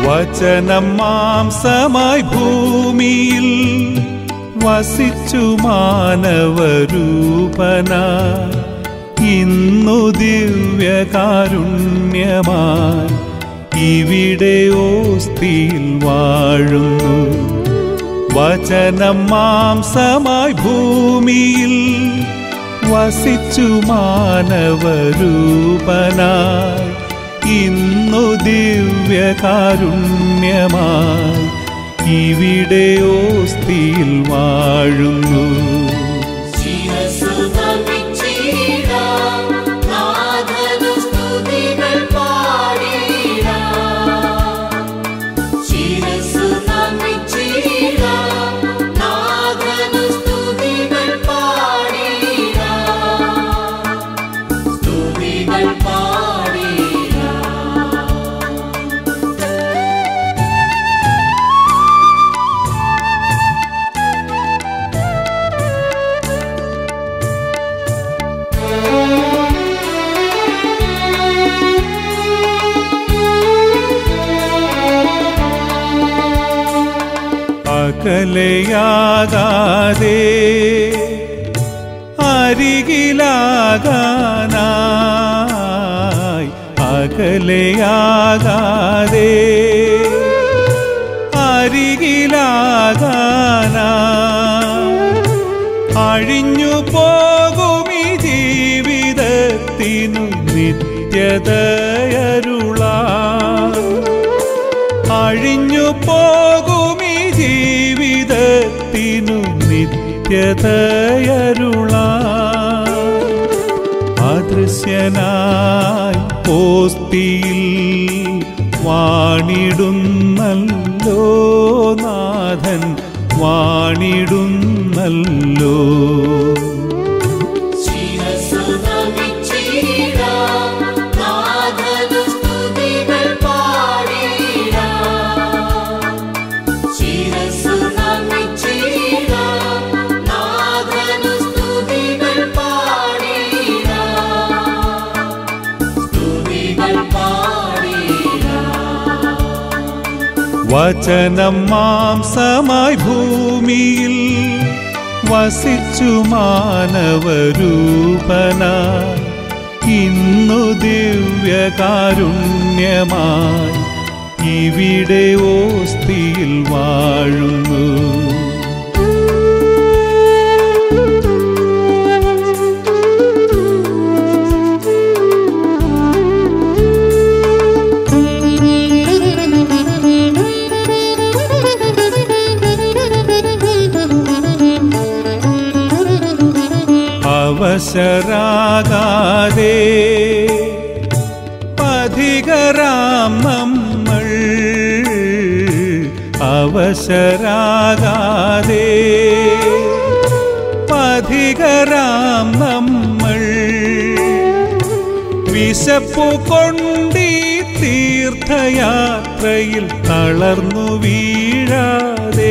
വചനം മാംസമായി ഭൂമിയിൽ വസിച്ചു മാനവരൂപന ഇന്നു ദിവ്യകാരുണ്യമായി ഇവിടെ ഓസ്തിയിൽ വാഴുന്നു വചനം മാംസമായി ഭൂമിയിൽ വസിച്ചു മാനവരൂപനായി ഇന്നു ദിവ്യകാരുണ്യമായി ഇവിടെ ഓസ്തിയിൽ വാഴുന്നു ശിരസ്സു നമിച്ചിടാം, നാഥനു സ്തുതികൾ പാടിടാം. ശിരസ്സു നമിച്ചിടാം, നാഥനു സ്തുതികൾ പാടിടാം. സ്തുതികൾ പാടിടാം അകലയാകാതെ അരികിലാകാനായി അകലയാകാതെ അരികിലാകാനായി അഴിഞ്ഞു പോകുമി ജീവിതത്തിനു നിത്യതയരുളാ അഴിഞ്ഞു പോകുമി ജീവിതത്തിനു നിത്യതയരുളാ അദൃശ്യനായി പോസ്തിയിൽ വാണിടുന്നല്ലോ നാഥൻ വാണിടുന്നല്ലോ ശിരസ്സു നമിച്ചിടാം, നാഥനു സ്തുതികൾ പാടിടാം. ശിരസ്സു നമിച്ചിടാം, നാഥനു സ്തുതികൾ പാടിടാം. സ്തുതികൾ പാടിടാം വചനം മാംസമായി ഭൂമിയിൽ വസിച്ചു മാനവരൂപന ഇന്നു ദിവ്യകാരുണ്യമായി ഇവിടെ ഓസ്തിയിൽ വാഴുന്നു അവശരാകാതെ പഥികരാം നമ്മൾ അവശരാകാതെ പഥികരാം നമ്മൾ വിശപ്പു കൊണ്ടീ തീർത്ഥയാത്രയിൽ തളർന്നു വീഴാതെ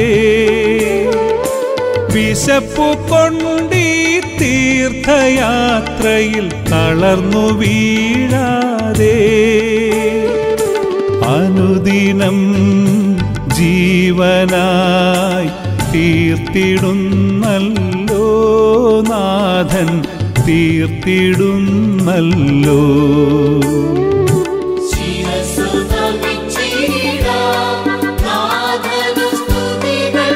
വിശപ്പു കൊണ്ടീ തീർത്ഥയാത്രയിൽ തളർന്നു വീഴാതെ അനുദിനം ജീവനായി തീർത്തിടുന്നല്ലോ നാഥൻ തീർത്തിടുന്നല്ലോ ശിരസ്സു നമിച്ചിടാം, നാഥനു സ്തുതികൾ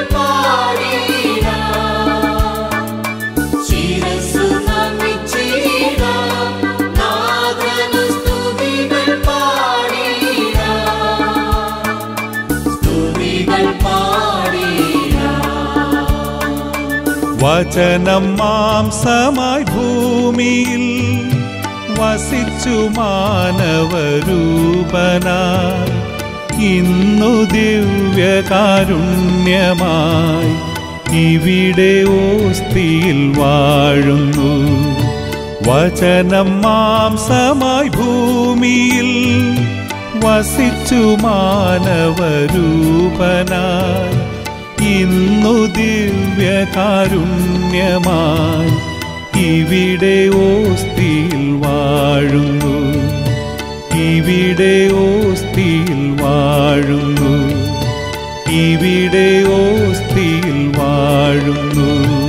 പാടിടാം. ശിരസ്സു നമിച്ചിടാം, നാഥനു സ്തുതികൾ പാടിടാം. സ്തുതികൾ പാടിടാം വചനം മാംസമായി ഭൂമിയിൽ വസിച്ചു മാനവരൂപന ഇന്നു ദിവ്യകാരുണ്യമായി ഇവിടെ ഓസ്തിയിൽ വാഴുന്നു വചനം മാംസമായി ഭൂമിയിൽ വസിച്ചു മാനവരൂപനായി ഇന്നു ദിവ്യകാരുണ്യമായി ഇവിടെ ഓസ്തിയിൽ വാഴുന്നു ഇവിടെ ഓസ്തിയിൽ വാഴുന്നു ഇവിടെ ഓസ്തിയിൽ വാഴുന്നു